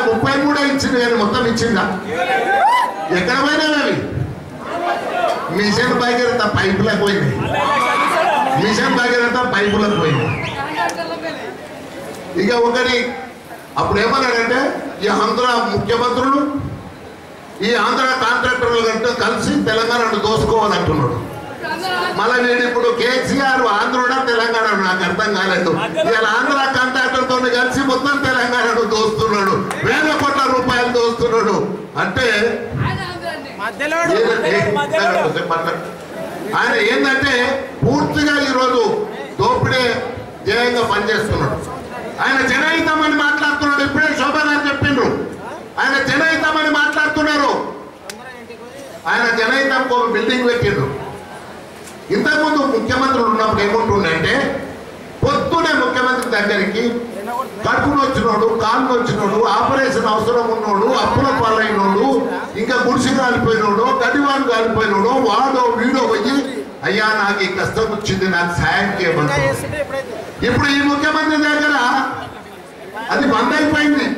ముప్పై మూడే ఇచ్చింది కానీ మొత్తం ఇచ్చిందా ఎక్కడ పోయినావి అవి మిషన్ భగీరథ పైపులకు పోయింది మిషన్ భగీరథ పైపులకు పోయింది ఇక ఒకటి అప్పుడు ఏమన్నాడంటే ఈ ఆంధ్ర ముఖ్యమంత్రులు ఈ ఆంధ్ర కాంట్రాక్టర్లు కంటే కలిసి తెలంగాణను దోసుకోవాలంటున్నాడు మళ్ళీ నేను ఇప్పుడు కేసీఆర్ ఆంధ్రుడా తెలంగాణ నాకు అర్థం కాలేదు ఇలా ఆంధ్ర కాంట్రాక్టర్తో కలిసి మొత్తం తెలంగాణను దోస్తున్నాడు వేల కోట్ల రూపాయలు దోస్తున్నాడు అంటే ఏంటంటే, ఆయన ఏంటంటే పూర్తిగా ఈరోజు దోపిడే ధ్యేయంగా పనిచేస్తున్నాడు ఆయన జనహితమని మాట్లాడుతున్నాడు ఇప్పుడే శోభ గారు చెప్పిండ్రు ఆయన జనహితమని మాట్లాడుతున్నారు ఆయన జనహితం ఒక బిల్డింగ్ పెట్టిండ్రు ఇంతకుముందు ముఖ్యమంత్రులు ఉన్నప్పుడు ఏముంటుండే పొద్దునే ముఖ్యమంత్రి దగ్గరికి కడుపును వచ్చినోడు కాళ్ళు వచ్చినోడు ఆపరేషన్ అవసరం ఉన్నోడు అప్పుల పాలైనోడు ఇంకా గుడిసి కాలిపోయినోడు గడివాడు కాలిపోయినోడు వాడో వీడో పోయి అయ్యా నాకు ఈ కష్టం వచ్చింది నాకు సాయం చేయమంటాడు ఇప్పుడు ఈ ముఖ్యమంత్రి దగ్గర అది బంద్ అయిపోయింది